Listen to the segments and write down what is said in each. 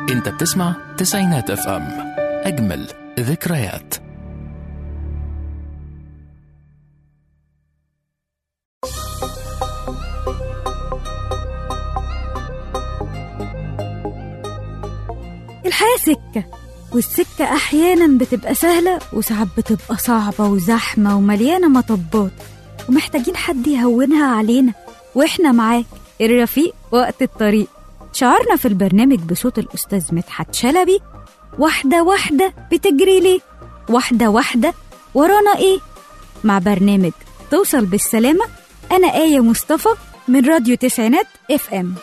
انت بتسمع تسعينات اف ام اجمل ذكريات الحياة سكة والسكة أحيانا بتبقى سهلة وساعات بتبقى صعبة وزحمة ومليانة مطبات ومحتاجين حد يهونها علينا وإحنا معاك الرفيق وقت الطريق شعرنا في البرنامج بصوت الأستاذ مدحت شلبي واحدة واحدة بتجري ليه واحدة واحدة ورانا إيه مع برنامج توصل بالسلامة أنا آية مصطفى من راديو تسعينات اف ام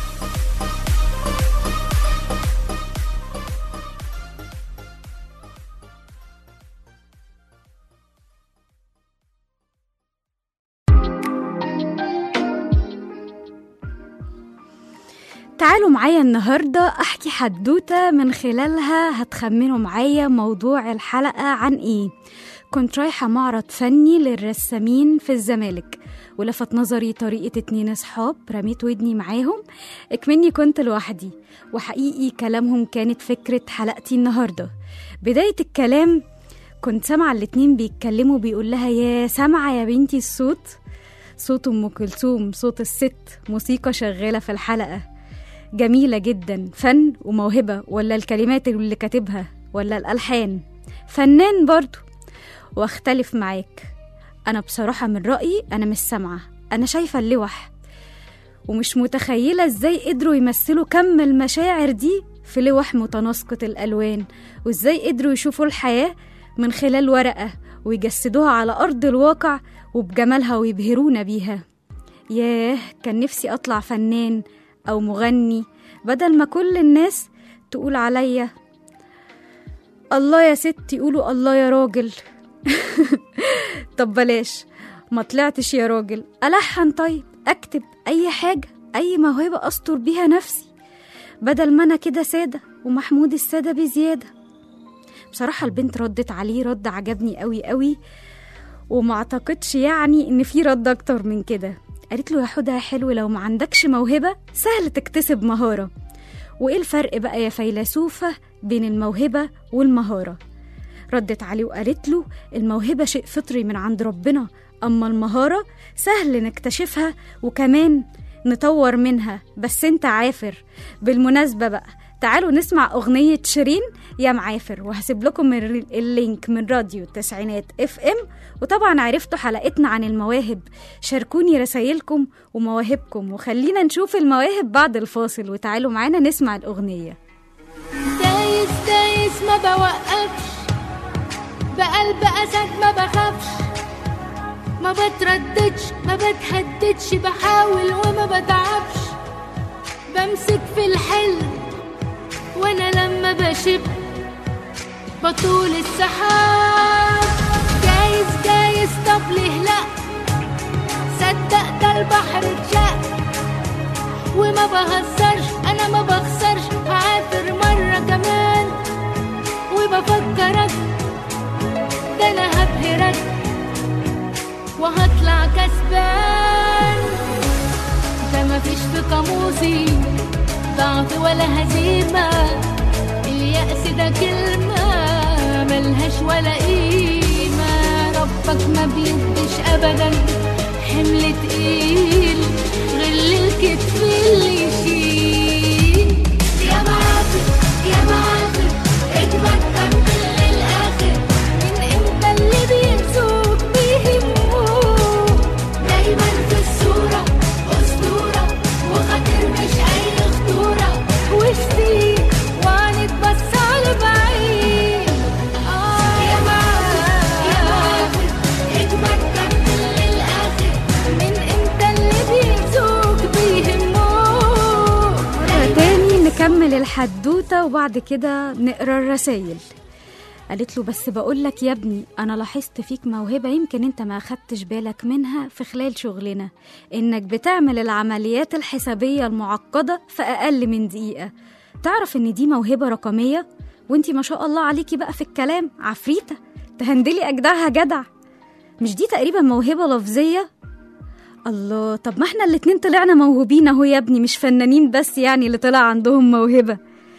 تعالوا معايا النهاردة أحكي حدوتة من خلالها هتخمنوا معايا موضوع الحلقة عن إيه كنت رايحة معرض فني للرسامين في الزمالك ولفت نظري طريقة اتنين أصحاب رميت ودني معاهم اكمني كنت لوحدي وحقيقي كلامهم كانت فكرة حلقتي النهاردة بداية الكلام كنت سامعة الاتنين بيتكلموا بيقول لها يا سامعة يا بنتي الصوت صوت أم كلثوم صوت الست موسيقى شغالة في الحلقة جميلة جدا فن وموهبة ولا الكلمات اللي كاتبها ولا الألحان فنان برضو واختلف معاك أنا بصراحة من رأيي أنا مش سامعة أنا شايفة اللوح ومش متخيلة إزاي قدروا يمثلوا كم المشاعر دي في لوح متناسقة الألوان وإزاي قدروا يشوفوا الحياة من خلال ورقة ويجسدوها على أرض الواقع وبجمالها ويبهرونا بيها ياه كان نفسي أطلع فنان أو مغني بدل ما كل الناس تقول عليا الله يا ست يقولوا الله يا راجل طب بلاش ما طلعتش يا راجل ألحن طيب أكتب أي حاجة أي موهبة أستر بيها نفسي بدل ما أنا كده سادة ومحمود السادة بزيادة بصراحة البنت ردت عليه رد عجبني قوي قوي وما اعتقدش يعني ان في رد اكتر من كده قالت له يا حدى حلو لو ما عندكش موهبة سهل تكتسب مهارة وإيه الفرق بقى يا فيلسوفة بين الموهبة والمهارة ردت عليه وقالت له الموهبة شيء فطري من عند ربنا أما المهارة سهل نكتشفها وكمان نطور منها بس انت عافر بالمناسبة بقى تعالوا نسمع أغنية شيرين يا معافر وهسيب لكم ال- اللينك من راديو التسعينات اف ام وطبعا عرفتوا حلقتنا عن المواهب شاركوني رسايلكم ومواهبكم وخلينا نشوف المواهب بعد الفاصل وتعالوا معانا نسمع الأغنية دايس دايس ما بوقفش بقلب أسد ما بخافش ما بترددش ما بتهددش بحاول وما بتعبش بمسك في الحلم وانا لما بشب بطول السحاب جايز جايز طب ليه لا صدق ده البحر اتشق وما بهزرش انا ما بخسرش هعافر مرة كمان وبفكرك ده انا هبهرك وهطلع كسبان ده مفيش في قاموسي ضعف ولا هزيمة اليأس ده كلمة ملهاش ولا قيمة ربك ما بيديش أبدا حمل تقيل غل الكتف اللي يشيل يا معافر يا معافر اجمد كمل للآخر من امتى اللي بينسوك بيهموك دايما في الصورة أسطورة وخاطر مش أي خطورة وشتيك وعنك بس على بعيد آه يا معافر يا معافر اجمد كمل للآخر من امتى اللي بينسوك بيهموك مرة تاني نكمل الحدوتة وبعد كده نقرا الرسايل قالت له بس بقولك يا ابني أنا لاحظت فيك موهبة يمكن أنت ما أخدتش بالك منها في خلال شغلنا إنك بتعمل العمليات الحسابية المعقدة في أقل من دقيقة تعرف إن دي موهبة رقمية وانتي ما شاء الله عليكي بقى في الكلام عفريتة تهندلي أجدعها جدع مش دي تقريبا موهبة لفظية الله طب ما احنا الاتنين طلعنا موهوبين اهو يا ابني مش فنانين بس يعني اللي طلع عندهم موهبة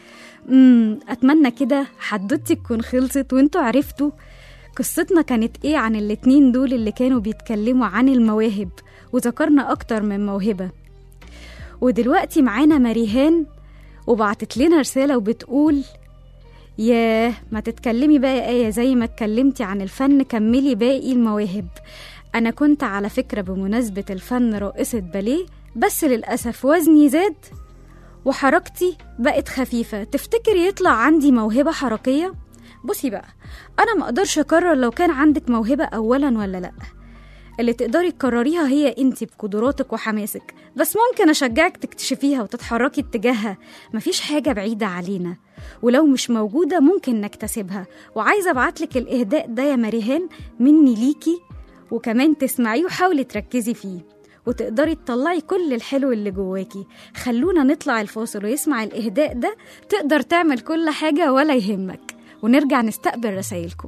امم اتمنى كده حدوتي تكون خلصت وانتوا عرفتوا قصتنا كانت ايه عن الاتنين دول اللي كانوا بيتكلموا عن المواهب وذكرنا اكتر من موهبة ودلوقتي معانا مريهان وبعتت لنا رسالة وبتقول ياه ما تتكلمي بقى يا آية زي ما اتكلمتي عن الفن كملي باقي المواهب أنا كنت على فكرة بمناسبة الفن رائسة باليه بس للأسف وزني زاد وحركتي بقت خفيفة تفتكر يطلع عندي موهبة حركية؟ بصي بقى أنا ما أقدرش أقرر لو كان عندك موهبة أولا ولا لأ اللي تقدري تكرريها هي انتي بقدراتك وحماسك بس ممكن أشجعك تكتشفيها وتتحركي اتجاهها مفيش حاجة بعيدة علينا ولو مش موجودة ممكن نكتسبها وعايزة أبعتلك الإهداء ده يا مريهان مني ليكي وكمان تسمعيه وحاولي تركزي فيه وتقدري تطلعي كل الحلو اللي جواكي خلونا نطلع الفاصل ويسمع الإهداء ده تقدر تعمل كل حاجة ولا يهمك ونرجع نستقبل رسايلكم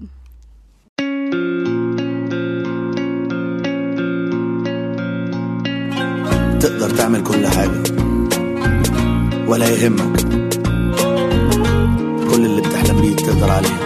تقدر تعمل كل حاجة ولا يهمك كل اللي بتحلم بيه تقدر عليه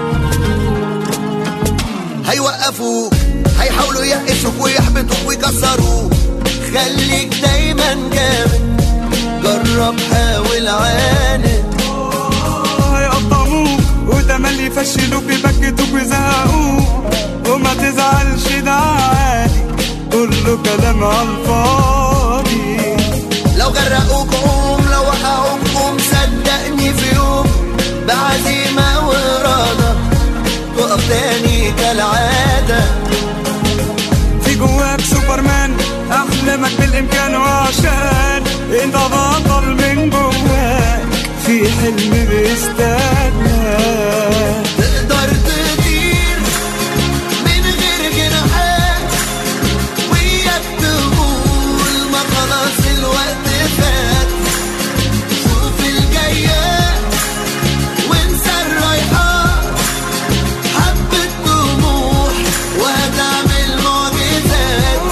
هيوقفوك هيحاولوا يقشوك ويحبطوك ويكسروك خليك دايما جامد جرب حاول عاند هيقطعوك وتملي يفشلوك يبكتوك ويزهقوك وما تزعلش ده عادي كله كلام على الفاضي لو غرقوك قوم لو وقعوك قوم صدقني في يوم بعزيمة وإرادة تقف تاني كالعادة في جواك سوبرمان احلامك بالامكان وعشان انت بطل من جواك في حلم بيستناك تقدر تطير من غير جناحات وياك تقول ما خلاص الوقت فات شوف الجاية وانسى الرايحات حبة طموح وهتعمل معجزات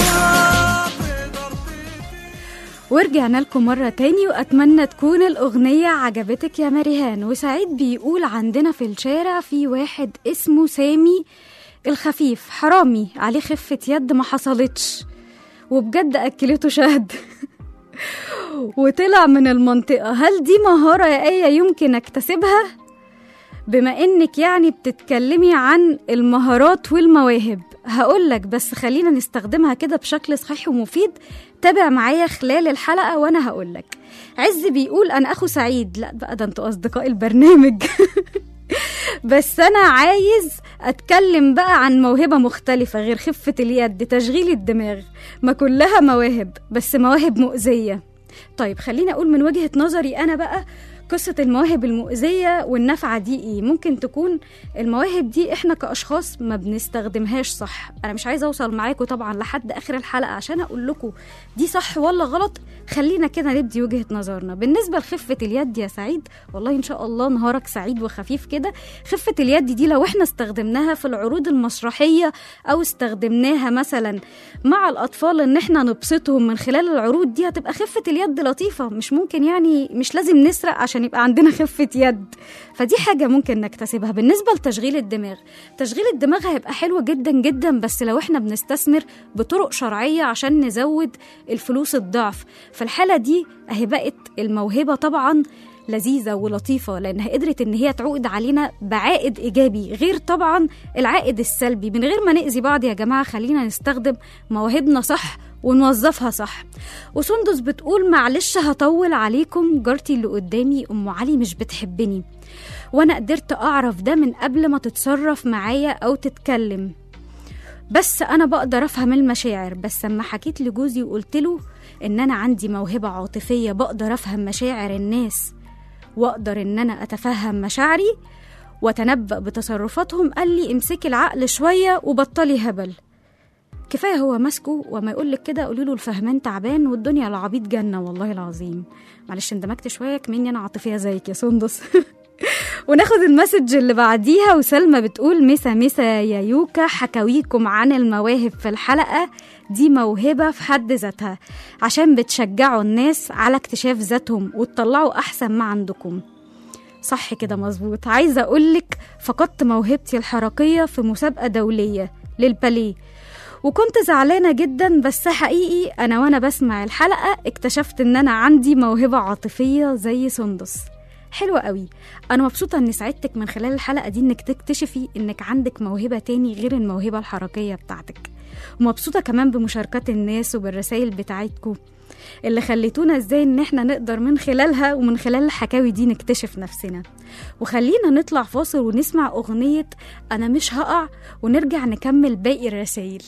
ورجعنا لكم مرة تاني وأتمنى تكون الأغنية عجبتك يا مريهان وسعيد بيقول عندنا في الشارع في واحد اسمه سامي الخفيف حرامي عليه خفة يد ما حصلتش وبجد أكلته شهد وطلع من المنطقة هل دي مهارة يا آية يمكن أكتسبها؟ بما انك يعني بتتكلمي عن المهارات والمواهب هقولك بس خلينا نستخدمها كده بشكل صحيح ومفيد تابع معايا خلال الحلقة وانا هقولك عز بيقول انا اخو سعيد لا بقى ده انتوا اصدقاء البرنامج بس انا عايز اتكلم بقى عن موهبة مختلفة غير خفة اليد تشغيل الدماغ ما كلها مواهب بس مواهب مؤذية طيب خليني اقول من وجهة نظري انا بقى قصة المواهب المؤذية والنفعة دي ايه ممكن تكون المواهب دي احنا كأشخاص ما بنستخدمهاش صح انا مش عايزة اوصل معاكم طبعا لحد اخر الحلقة عشان اقول لكم دي صح ولا غلط خلينا كده ندي وجهة نظرنا بالنسبة لخفة اليد يا سعيد والله ان شاء الله نهارك سعيد وخفيف كده خفة اليد دي لو احنا استخدمناها في العروض المسرحية او استخدمناها مثلا مع الاطفال ان احنا نبسطهم من خلال العروض دي هتبقى خفة اليد لطيفة مش ممكن يعني مش لازم نسرق عشان يبقى عندنا خفة يد فدي حاجة ممكن نكتسبها بالنسبة لتشغيل الدماغ تشغيل الدماغ هيبقى حلو جدا جدا بس لو احنا بنستثمر بطرق شرعية عشان نزود الفلوس الضعف في الحالة دي اهي بقت الموهبة طبعا لذيذة ولطيفة لأنها قدرت إن هي تعود علينا بعائد إيجابي غير طبعا العائد السلبي من غير ما نأذي بعض يا جماعة خلينا نستخدم مواهبنا صح ونوظفها صح وسندس بتقول معلش هطول عليكم جارتي اللي قدامي أم علي مش بتحبني وأنا قدرت أعرف ده من قبل ما تتصرف معايا أو تتكلم بس أنا بقدر أفهم المشاعر بس لما حكيت لجوزي وقلت له إن أنا عندي موهبة عاطفية بقدر أفهم مشاعر الناس وأقدر إن أنا أتفهم مشاعري وأتنبأ بتصرفاتهم قال لي امسكي العقل شوية وبطلي هبل كفايه هو ماسكه وما يقول لك كده قولي له الفهمان تعبان والدنيا العبيط جنه والله العظيم معلش اندمجت شويه كمني انا عاطفيه زيك يا سندس وناخد المسج اللي بعديها وسلمى بتقول مسا مسا يا يوكا حكاويكم عن المواهب في الحلقة دي موهبة في حد ذاتها عشان بتشجعوا الناس على اكتشاف ذاتهم وتطلعوا أحسن ما عندكم صح كده مظبوط عايزة أقولك فقدت موهبتي الحركية في مسابقة دولية للباليه وكنت زعلانة جدا بس حقيقي أنا وأنا بسمع الحلقة اكتشفت إن أنا عندي موهبة عاطفية زي سندس حلوة قوي أنا مبسوطة إني ساعدتك من خلال الحلقة دي إنك تكتشفي إنك عندك موهبة تاني غير الموهبة الحركية بتاعتك ومبسوطة كمان بمشاركات الناس وبالرسائل بتاعتكم اللي خليتونا ازاي ان احنا نقدر من خلالها ومن خلال الحكاوي دي نكتشف نفسنا وخلينا نطلع فاصل ونسمع اغنية انا مش هقع ونرجع نكمل باقي الرسايل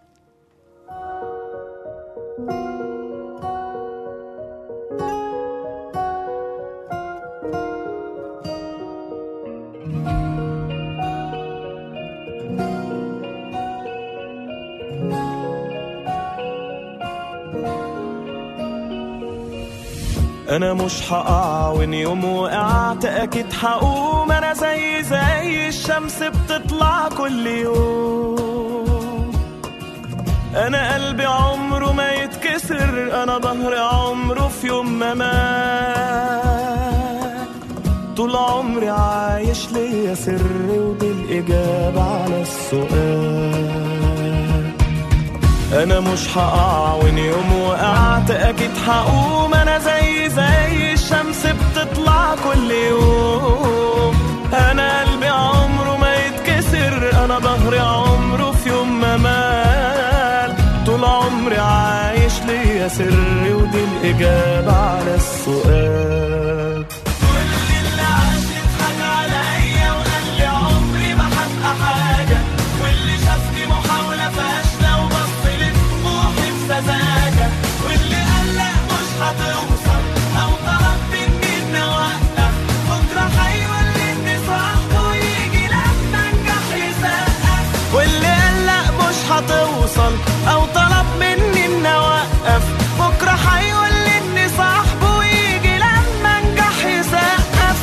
انا مش هقع وان يوم وقعت اكيد هقوم انا زي زي الشمس بتطلع كل يوم انا قلبي عمره ما يتكسر انا ظهري عمره في يوم ما مات طول عمري عايش ليا سر ودي الاجابه على السؤال انا مش هقع وان يوم وقعت اكيد هقوم انا زي زي الشمس بتطلع كل يوم انا قلبي عمره ما يتكسر انا ظهري عمره في يوم ما مال طول عمري عايش ليا سر ودي الاجابه على السؤال كل اللي عاش يضحك عليا وقال لي عمري ما هبقى حاجه واللي شافني محاوله فاشله وبص لطموحي بسذاجه واللي قال لا مش هتوصل او طلب مني اني اوقف بكره هيوليني صاحبه ويجي لما انجح يسقف واللي قال لا مش هتوصل او طلب مني اني اوقف بكره هيوليني صاحبه ويجي لما انجح يسقف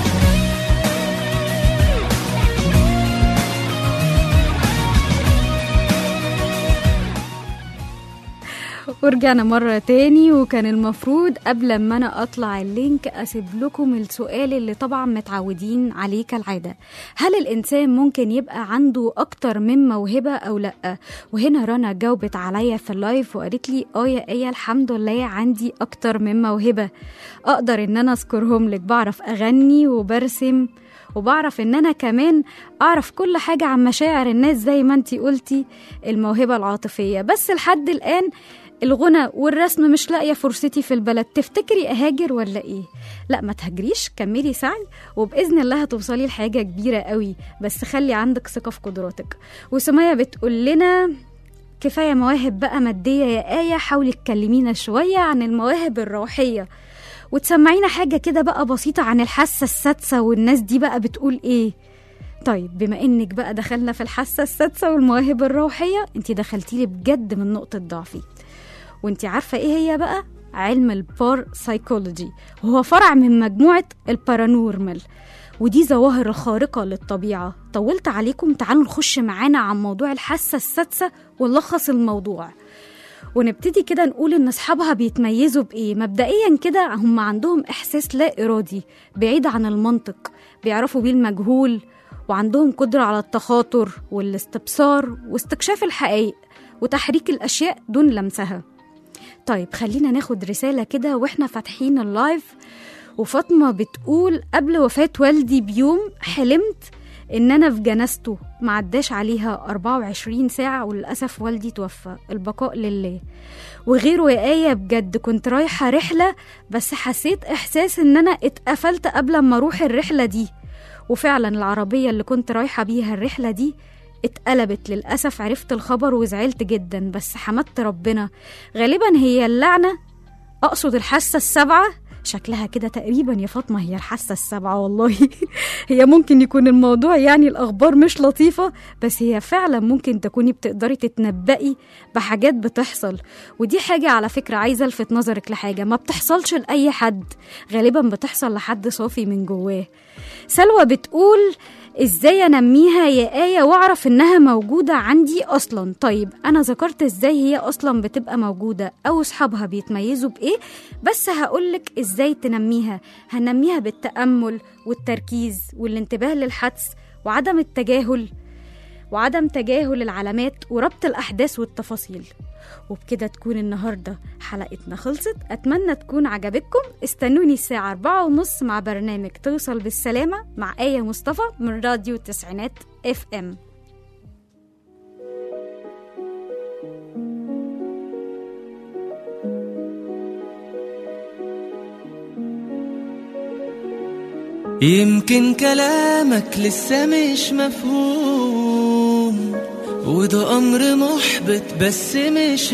ورجعنا مرة تاني وكان المفروض قبل ما أنا أطلع اللينك أسيب لكم السؤال اللي طبعا متعودين عليه كالعادة هل الإنسان ممكن يبقى عنده أكتر من موهبة أو لأ وهنا رنا جاوبت عليا في اللايف وقالت لي اه يا ايه الحمد لله عندي أكتر من موهبة أقدر إن أنا أذكرهم لك بعرف أغني وبرسم وبعرف ان انا كمان اعرف كل حاجة عن مشاعر الناس زي ما انتي قلتي الموهبة العاطفية بس لحد الان الغنى والرسم مش لاقيه فرصتي في البلد تفتكري اهاجر ولا ايه لا ما تهاجريش كملي سعي وباذن الله هتوصلي لحاجه كبيره قوي بس خلي عندك ثقه في قدراتك وسميه بتقول لنا كفايه مواهب بقى ماديه يا ايه حاولي تكلمينا شويه عن المواهب الروحيه وتسمعينا حاجه كده بقى بسيطه عن الحاسه السادسه والناس دي بقى بتقول ايه طيب بما انك بقى دخلنا في الحاسه السادسه والمواهب الروحيه انت دخلتي لي بجد من نقطه ضعفي وانت عارفه ايه هي بقى علم البار سايكولوجي وهو فرع من مجموعه البارانورمال ودي ظواهر خارقة للطبيعة طولت عليكم تعالوا نخش معانا عن موضوع الحاسة السادسة ونلخص الموضوع ونبتدي كده نقول ان اصحابها بيتميزوا بايه مبدئيا كده هم عندهم احساس لا ارادي بعيد عن المنطق بيعرفوا بيه المجهول وعندهم قدرة على التخاطر والاستبصار واستكشاف الحقائق وتحريك الاشياء دون لمسها طيب خلينا ناخد رسالة كده واحنا فاتحين اللايف وفاطمة بتقول قبل وفاة والدي بيوم حلمت ان انا في جنازته معداش عليها 24 ساعة وللأسف والدي توفى البقاء لله وغيره يا آية بجد كنت رايحة رحلة بس حسيت إحساس إن أنا اتقفلت قبل ما أروح الرحلة دي وفعلا العربية اللي كنت رايحة بيها الرحلة دي اتقلبت للأسف عرفت الخبر وزعلت جدا بس حمدت ربنا غالبا هي اللعنة أقصد الحاسة السبعة شكلها كده تقريبا يا فاطمة هي الحاسة السبعة والله هي ممكن يكون الموضوع يعني الأخبار مش لطيفة بس هي فعلا ممكن تكوني بتقدري تتنبئي بحاجات بتحصل ودي حاجة على فكرة عايزة ألفت نظرك لحاجة ما بتحصلش لأي حد غالبا بتحصل لحد صافي من جواه سلوى بتقول ازاي انميها يا آية واعرف انها موجودة عندي اصلا طيب انا ذكرت ازاي هي اصلا بتبقى موجودة او اصحابها بيتميزوا بايه بس هقولك ازاي تنميها هنميها بالتأمل والتركيز والانتباه للحدس وعدم التجاهل وعدم تجاهل العلامات وربط الأحداث والتفاصيل وبكده تكون النهاردة حلقتنا خلصت أتمنى تكون عجبتكم استنوني الساعة أربعة ونص مع برنامج توصل بالسلامة مع آية مصطفى من راديو التسعينات اف ام يمكن كلامك لسه مش مفهوم وده أمر محبط بس مش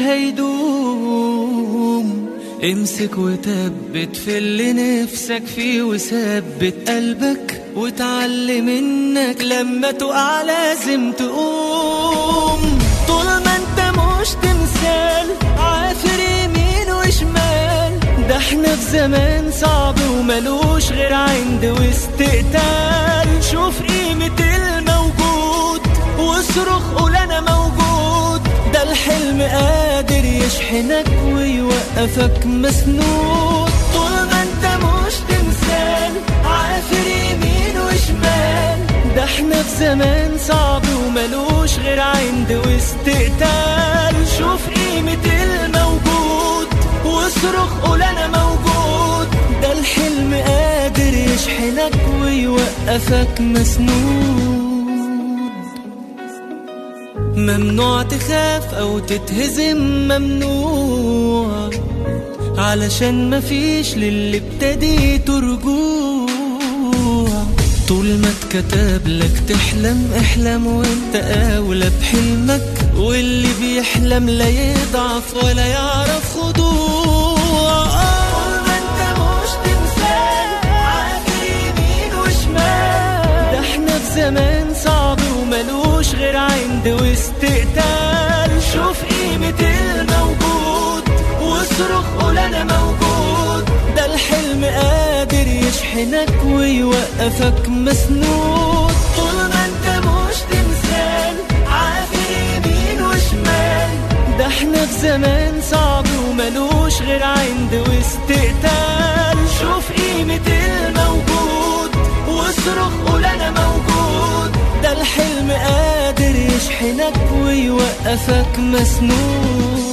هيدوم امسك وثبت في اللي نفسك فيه وثبت قلبك وتعلم انك لما تقع لازم تقوم طول ما انت مش تمثال عافر يمين وشمال ده احنا في زمان صعب وملوش غير عند واستقتال شوف قيمة الموجود واصرخ قول انا موجود ده الحلم قادر يشحنك ويوقفك مسنود طول ما انت مش تمثال عافر يمين وشمال ده احنا في زمان صعب وملوش غير عند واستقتال شوف قيمة الموجود واصرخ قول انا موجود ده الحلم قادر يشحنك ويوقفك مسنود ممنوع تخاف او تتهزم ممنوع علشان مفيش للي ابتديته رجوع طول ما اتكتب لك تحلم احلم وانت اولى بحلمك واللي بيحلم لا يضعف ولا يعرف خضوع طول ما انت مش تمثال عافر يمين وشمال ده احنا في زمان صعب وملوش غير عند واستقتال شوف قيمة الموجود واصرخ قول انا موجود ده الحلم قادر يشحنك ويوقفك مسنود طول ما انت مش تمثال عافر يمين وشمال ده احنا في زمان صعب وملوش غير عند واستقتال شوف قيمة الموجود واصرخ قول انا موجود ده الحلم قادر يشحنك ويوقفك مسنود